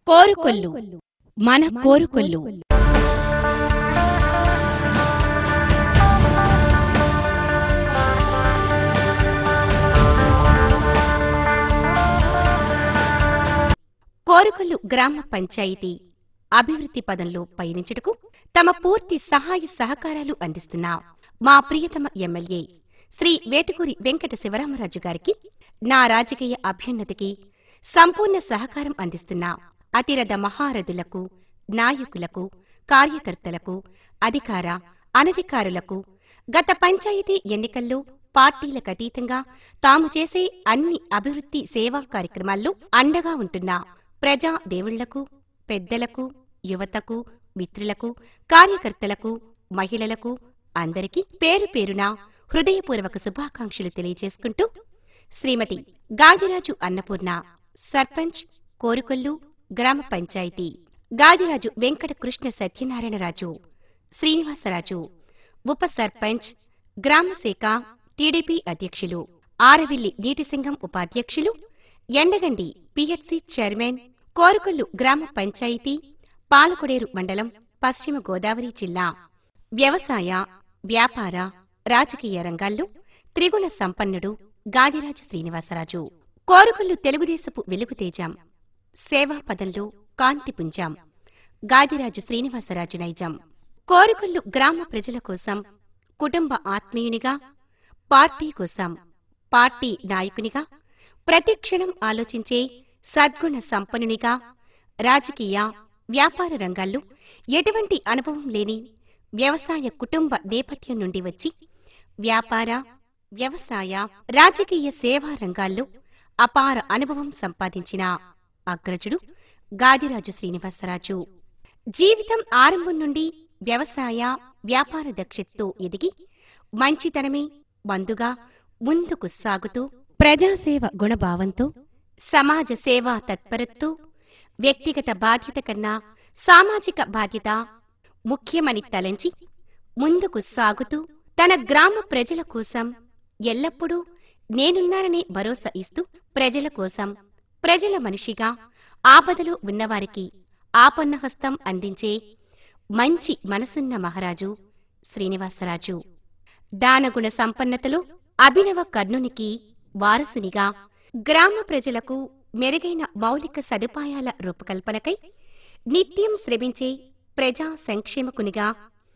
కోరుకొల్లు మన కోరుకొల్లు కోరుకొల్లు గ్రామ పంచాయతీ అభివృద్ధి పదంలో పయనించుటకు తమ పూర్తి సహాయ సహకారాలు అందిస్తున్న మా ప్రియతమ ఎమ్మెల్యే శ్రీ వేటుకూరి వెంకట శివరామరాజు గారికి నా రాజకీయ అభ్యున్నతికి సంపూర్ణ సహకారం అందిస్తున్న అతిరథ మహారథులకు నాయకులకు కార్యకర్తలకు అధికార అనధికారులకు గత పంచాయతీ ఎన్నికల్లో పార్టీలకు అతీతంగా తాము చేసే అన్ని అభివృద్ధి సేవా కార్యక్రమాల్లో అండగా ఉంటున్న ప్రజా దేవుళ్లకు పెద్దలకు యువతకు మిత్రులకు కార్యకర్తలకు మహిళలకు అందరికీ పేరు పేరున హృదయపూర్వక శుభాకాంక్షలు తెలియజేసుకుంటూ శ్రీమతి గాదిరాజు అన్నపూర్ణ సర్పంచ్ కోరుకొల్లు గ్రామ పంచాయతీ గాదిరాజు వెంకట కృష్ణ సత్యనారాయణరాజు శ్రీనివాసరాజు ఉప సర్పంచ్ గ్రామశాఖ టీడీపీ అధ్యక్షులు ఆరవిల్లి నీటి సంఘం ఉపాధ్యక్షులు ఎండగండి పిహెచ్సి చైర్మన్ కోరుకొల్లు గ్రామ పంచాయతీ పాలకొడేరు మండలం పశ్చిమ గోదావరి జిల్లా వ్యవసాయ వ్యాపార రాజకీయ రంగాల్లో త్రిగుణ సంపన్నుడు గాదిరాజు శ్రీనివాసరాజు కోరుకొల్లు తెలుగుదేశపు వెలుగుతేజం సేవా పదంలో కాంతిపుంజం గాదిరాజు శ్రీనివాసరాజు నైజం కోరుకొల్లు గ్రామ ప్రజల కోసం కుటుంబ ఆత్మీయునిగా పార్టీ కోసం పార్టీ నాయకునిగా ప్రతిక్షణం ఆలోచించే సద్గుణ సంపన్నునిగా రాజకీయ వ్యాపార రంగాల్లో ఎటువంటి అనుభవం లేని వ్యవసాయ కుటుంబ నేపథ్యం నుండి వచ్చి వ్యాపార వ్యవసాయ రాజకీయ సేవా రంగాల్లో అపార అనుభవం సంపాదించిన అగ్రజుడు గాదిరాజు శ్రీనివాసరాజు జీవితం ఆరంభం నుండి వ్యవసాయ వ్యాపార దక్షతతో ఎదిగి మంచితనమే మందుగా ముందుకు సాగుతూ ప్రజాసేవ గుణభావంతో సమాజ సేవా తత్పరతో వ్యక్తిగత బాధ్యత కన్నా సామాజిక బాధ్యత ముఖ్యమని తలంచి ముందుకు సాగుతూ తన గ్రామ ప్రజల కోసం ఎల్లప్పుడూ నేనున్నాననే భరోసా ఇస్తూ ప్రజల కోసం ప్రజల మనిషిగా ఆపదలో ఉన్నవారికి ఆపన్నహస్తం అందించే మంచి మనసున్న మహారాజు శ్రీనివాసరాజు దానగుణ సంపన్నతలో అభినవ కర్ణునికి వారసునిగా గ్రామ ప్రజలకు మెరుగైన మౌలిక సదుపాయాల రూపకల్పనకై నిత్యం శ్రమించే ప్రజా సంక్షేమకునిగా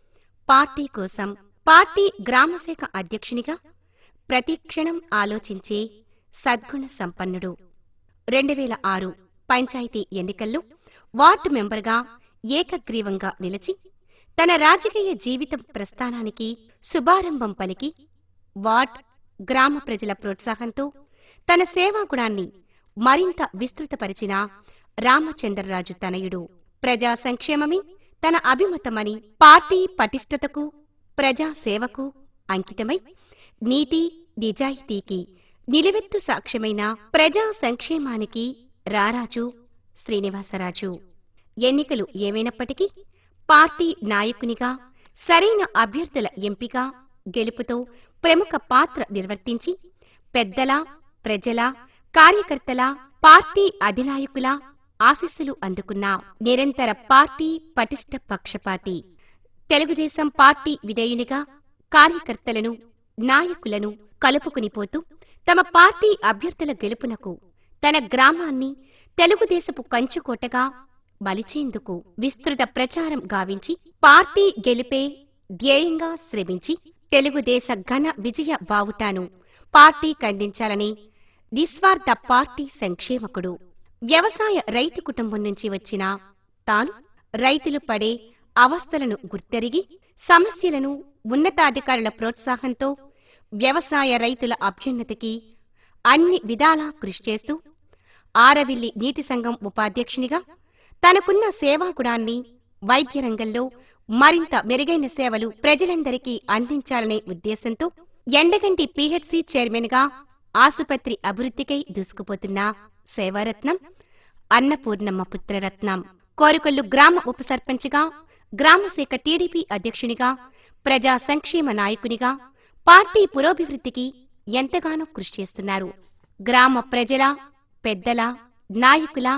పార్టీ కోసం పార్టీ గ్రామశాఖ అధ్యక్షునిగా ప్రతిక్షణం ఆలోచించే సద్గుణ సంపన్నుడు రెండు వేల ఆరు పంచాయతీ ఎన్నికల్లో వార్డు మెంబర్గా ఏకగ్రీవంగా నిలిచి తన రాజకీయ జీవితం ప్రస్థానానికి శుభారంభం పలికి వార్డ్ గ్రామ ప్రజల ప్రోత్సాహంతో తన సేవా గుణాన్ని మరింత విస్తృతపరిచిన రామచంద్రరాజు తనయుడు ప్రజా సంక్షేమమే తన అభిమతమని పార్టీ పటిష్టతకు ప్రజా సేవకు అంకితమై నీతి నిజాయితీకి నిలువెత్తు సాక్ష్యమైన ప్రజా సంక్షేమానికి రారాజు శ్రీనివాసరాజు ఎన్నికలు ఏమైనప్పటికీ పార్టీ నాయకునిగా సరైన అభ్యర్థుల ఎంపిక గెలుపుతో ప్రముఖ పాత్ర నిర్వర్తించి పెద్దల ప్రజల కార్యకర్తల పార్టీ అధినాయకుల ఆశీస్సులు అందుకున్న నిరంతర పార్టీ పటిష్ట పక్షపాతి తెలుగుదేశం పార్టీ విధేయునిగా కార్యకర్తలను నాయకులను కలుపుకునిపోతూ తమ పార్టీ అభ్యర్థుల గెలుపునకు తన గ్రామాన్ని తెలుగుదేశపు కంచుకోటగా మలిచేందుకు విస్తృత ప్రచారం గావించి పార్టీ గెలిపే ధ్యేయంగా శ్రమించి తెలుగుదేశ ఘన విజయ బావుటాను పార్టీ కందించాలని నిస్వార్థ పార్టీ సంక్షేమకుడు వ్యవసాయ రైతు కుటుంబం నుంచి వచ్చిన తాను రైతులు పడే అవస్థలను గుర్తెరిగి సమస్యలను ఉన్నతాధికారుల ప్రోత్సాహంతో వ్యవసాయ రైతుల అభ్యున్నతికి అన్ని విధాలా కృషి చేస్తూ ఆరవిల్లి నీటి సంఘం ఉపాధ్యక్షునిగా తనకున్న సేవా గుణాన్ని వైద్య రంగంలో మరింత మెరుగైన సేవలు ప్రజలందరికీ అందించాలనే ఉద్దేశంతో ఎండగంటి పీహెచ్సీ చైర్మన్ గా ఆసుపత్రి అభివృద్ధికై దూసుకుపోతున్న సేవారత్నం అన్నపూర్ణమ్మ పుత్రరత్నం కోరుకొల్లు గ్రామ ఉప సర్పంచ్గా గ్రామశాఖ టీడీపీ అధ్యక్షునిగా ప్రజా సంక్షేమ నాయకునిగా పార్టీ పురోభివృద్ధికి ఎంతగానో కృషి చేస్తున్నారు గ్రామ ప్రజల పెద్దల నాయకుల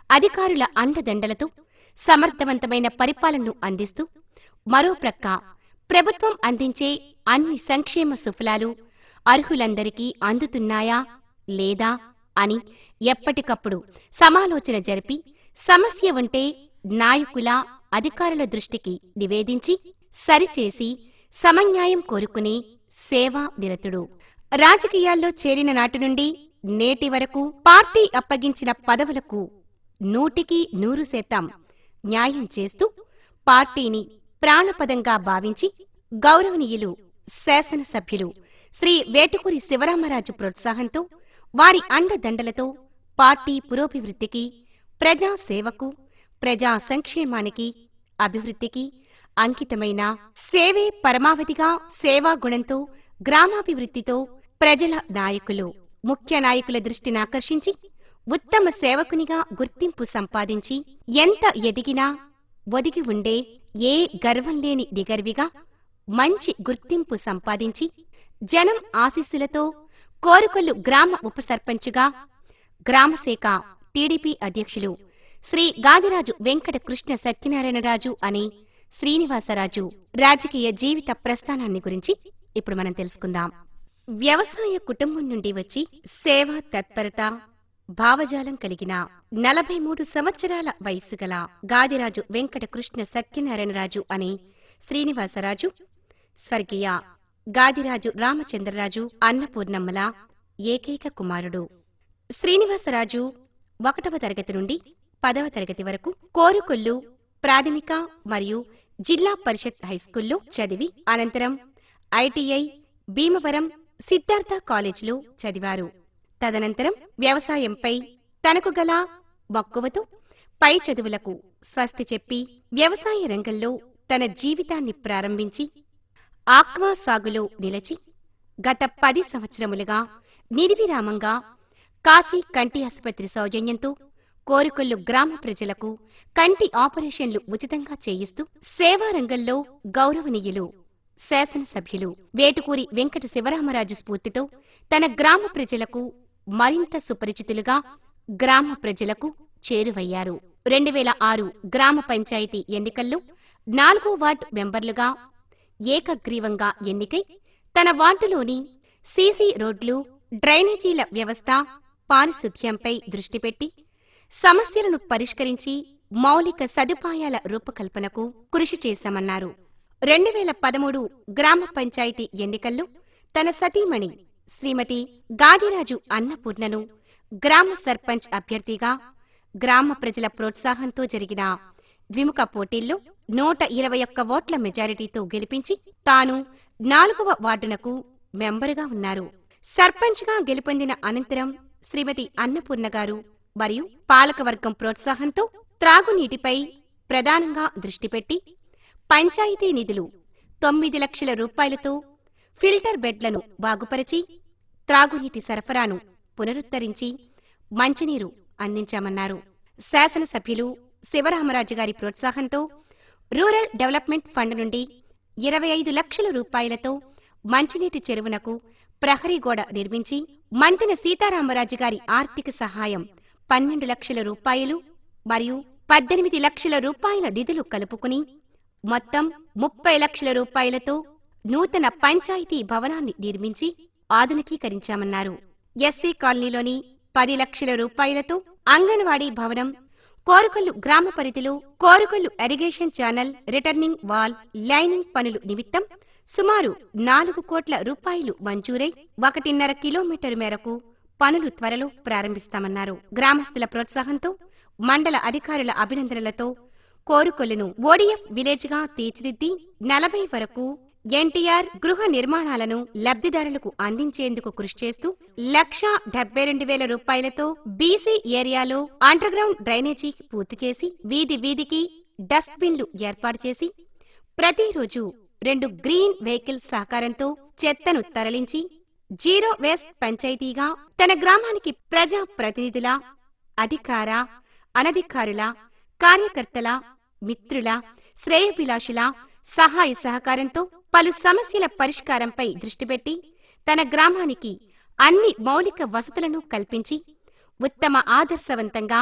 అధికారుల అండదండలతో సమర్థవంతమైన పరిపాలనను అందిస్తూ మరో ప్రక్క ప్రభుత్వం అందించే అన్ని సంక్షేమ సుఫలాలు అర్హులందరికీ అందుతున్నాయా లేదా అని ఎప్పటికప్పుడు సమాలోచన జరిపి సమస్య ఉంటే నాయకుల అధికారుల దృష్టికి నివేదించి సరిచేసి సమన్యాయం కోరుకునే సేవా నిరతుడు రాజకీయాల్లో చేరిన నాటి నుండి నేటి వరకు పార్టీ అప్పగించిన పదవులకు నూటికి నూరు శాతం న్యాయం చేస్తూ పార్టీని ప్రాణపదంగా భావించి గౌరవనీయులు శాసనసభ్యులు శ్రీ వేటుకూరి శివరామరాజు ప్రోత్సాహంతో వారి అండదండలతో పార్టీ పురోభివృద్ధికి ప్రజా సేవకు ప్రజా సంక్షేమానికి అభివృద్ధికి అంకితమైన సేవే పరమావధిగా సేవా గుణంతో గ్రామాభివృద్ధితో ప్రజల నాయకులు ముఖ్య నాయకుల దృష్టిని ఆకర్షించి ఉత్తమ సేవకునిగా గుర్తింపు సంపాదించి ఎంత ఎదిగినా ఒదిగి ఉండే ఏ గర్వం లేని నిగర్విగా మంచి గుర్తింపు సంపాదించి జనం ఆశీస్సులతో కోరుకొల్లు గ్రామ ఉప సర్పంచుగా గ్రామశాఖ టీడీపీ అధ్యక్షులు శ్రీ గాదిరాజు వెంకట కృష్ణ సత్యనారాయణరాజు అనే శ్రీనివాసరాజు రాజకీయ జీవిత ప్రస్థానాన్ని గురించి ఇప్పుడు మనం తెలుసుకుందాం వ్యవసాయ కుటుంబం నుండి వచ్చి సేవా తత్పరత భావజాలం కలిగిన నలభై మూడు సంవత్సరాల వయస్సు గల గాదిరాజు వెంకట కృష్ణ సత్యనారాయణరాజు అనే శ్రీనివాసరాజు స్వర్గీయ గాదిరాజు రామచంద్రరాజు అన్నపూర్ణమ్మల ఏకైక కుమారుడు శ్రీనివాసరాజు ఒకటవ తరగతి నుండి పదవ తరగతి వరకు కోరుకొల్లు ప్రాథమిక మరియు జిల్లా పరిషత్ హైస్కూల్లో చదివి అనంతరం ఐటీఐ భీమవరం సిద్ధార్థ కాలేజీలో చదివారు తదనంతరం వ్యవసాయంపై తనకు గల మక్కువతో పై చదువులకు స్వస్తి చెప్పి వ్యవసాయ రంగంలో తన జీవితాన్ని ప్రారంభించి ఆక్వా సాగులో నిలిచి గత పది సంవత్సరములుగా నిర్విరామంగా కాశీ కంటి ఆసుపత్రి సౌజన్యంతో కోరుకొల్లు గ్రామ ప్రజలకు కంటి ఆపరేషన్లు ఉచితంగా చేయిస్తూ సేవా రంగంలో గౌరవనీయులు శాసనసభ్యులు వేటుకూరి వెంకట శివరామరాజు స్ఫూర్తితో తన గ్రామ ప్రజలకు మరింత సుపరిచితులుగా గ్రామ ప్రజలకు చేరువయ్యారు రెండు వేల ఆరు గ్రామ పంచాయతీ ఎన్నికల్లో నాలుగో వార్డు మెంబర్లుగా ఏకగ్రీవంగా ఎన్నికై తన వార్డులోని సీసీ రోడ్లు డ్రైనేజీల వ్యవస్థ పారిశుధ్యంపై దృష్టి పెట్టి సమస్యలను పరిష్కరించి మౌలిక సదుపాయాల రూపకల్పనకు కృషి చేశామన్నారు రెండు వేల పదమూడు గ్రామ పంచాయతీ ఎన్నికల్లో తన సతీమణి శ్రీమతి గాదిరాజు అన్నపూర్ణను గ్రామ సర్పంచ్ అభ్యర్థిగా గ్రామ ప్రజల ప్రోత్సాహంతో జరిగిన ద్విముఖ పోటీల్లో నూట ఇరవై ఒక్క ఓట్ల మెజారిటీతో గెలిపించి తాను నాలుగవ వార్డునకు మెంబరుగా ఉన్నారు సర్పంచ్గా గెలుపొందిన అనంతరం శ్రీమతి అన్నపూర్ణ గారు మరియు పాలకవర్గం ప్రోత్సాహంతో త్రాగునీటిపై ప్రధానంగా దృష్టి పెట్టి పంచాయతీ నిధులు తొమ్మిది లక్షల రూపాయలతో ఫిల్టర్ బెడ్లను బాగుపరిచి త్రాగునీటి సరఫరాను పునరుద్ధరించి మంచినీరు అందించామన్నారు శాసనసభ్యులు శివరామరాజు గారి ప్రోత్సాహంతో రూరల్ డెవలప్మెంట్ ఫండ్ నుండి ఇరవై ఐదు లక్షల రూపాయలతో మంచినీటి చెరువునకు ప్రహరీ గోడ నిర్మించి మంతెన సీతారామరాజు గారి ఆర్థిక సహాయం పన్నెండు లక్షల రూపాయలు మరియు పద్దెనిమిది లక్షల రూపాయల నిధులు కలుపుకుని మొత్తం ముప్పై లక్షల రూపాయలతో నూతన పంచాయతీ భవనాన్ని నిర్మించి ఆధునికీకరించామన్నారు ఎస్సీ కాలనీలోని పది లక్షల రూపాయలతో అంగన్వాడీ భవనం కోరుకొల్లు గ్రామ పరిధిలో Korukollu irrigation channel returning wall lining పనులు నిమిత్తం సుమారు నాలుగు కోట్ల రూపాయలు మంజూరై ఒకటిన్నర కిలోమీటరు మేరకు పనులు త్వరలో ప్రారంభిస్తామన్నారు గ్రామస్తుల ప్రోత్సాహంతో మండల అధికారుల అభినందనలతో కోరుకొల్లును ఓడిఎఫ్ విలేజ్ గా తీర్చిదిద్ది నలభై వరకు ఎన్టీఆర్ గృహ నిర్మాణాలను లబ్ధిదారులకు అందించేందుకు కృషి చేస్తూ లక్ష డెబ్బై రెండు వేల రూపాయలతో బీసీ ఏరియాలో అండర్ గ్రౌండ్ డ్రైనేజీ పూర్తి చేసి వీధి వీధికి డస్ట్ బిన్లు ఏర్పాటు చేసి ప్రతిరోజు రెండు గ్రీన్ వెహికల్ సహకారంతో చెత్తను తరలించి జీరో వేస్ట్ పంచాయతీగా తన గ్రామానికి ప్రజా ప్రతినిధుల అధికార అనధికారుల కార్యకర్తల మిత్రుల శ్రేయభిలాషుల సహాయ సహకారంతో పలు సమస్యల పరిష్కారంపై దృష్టి పెట్టి తన గ్రామానికి అన్ని మౌలిక వసతులను కల్పించి ఉత్తమ ఆదర్శవంతంగా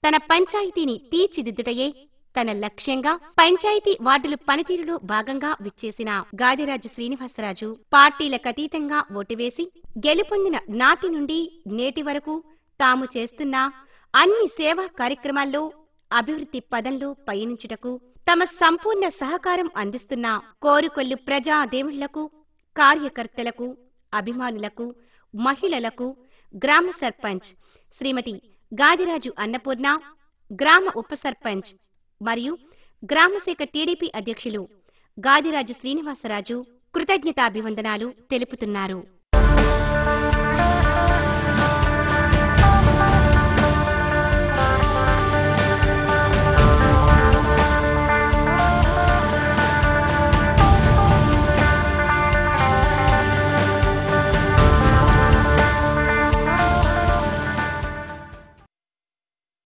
తన పంచాయతీని తీర్చిదిద్దుటయే తన లక్ష్యంగా పంచాయతీ వార్డుల పనితీరులో భాగంగా విచ్చేసిన గాదిరాజు శ్రీనివాసరాజు పార్టీలకు అతీతంగా ఓటువేసి గెలుపొందిన నాటి నుండి నేటి వరకు తాము చేస్తున్న అన్ని సేవా కార్యక్రమాల్లో అభివృద్ధి పదంలో పయనించుటకు తమ సంపూర్ణ సహకారం అందిస్తున్న కోరుకొల్లు ప్రజా దేవుళ్లకు కార్యకర్తలకు అభిమానులకు మహిళలకు గ్రామ సర్పంచ్ శ్రీమతి గాదిరాజు అన్నపూర్ణ గ్రామ ఉప సర్పంచ్ మరియు గ్రామశాఖ టీడీపీ అధ్యక్షులు గాదిరాజు శ్రీనివాసరాజు కృతజ్ఞతాభివందనాలు తెలుపుతున్నారు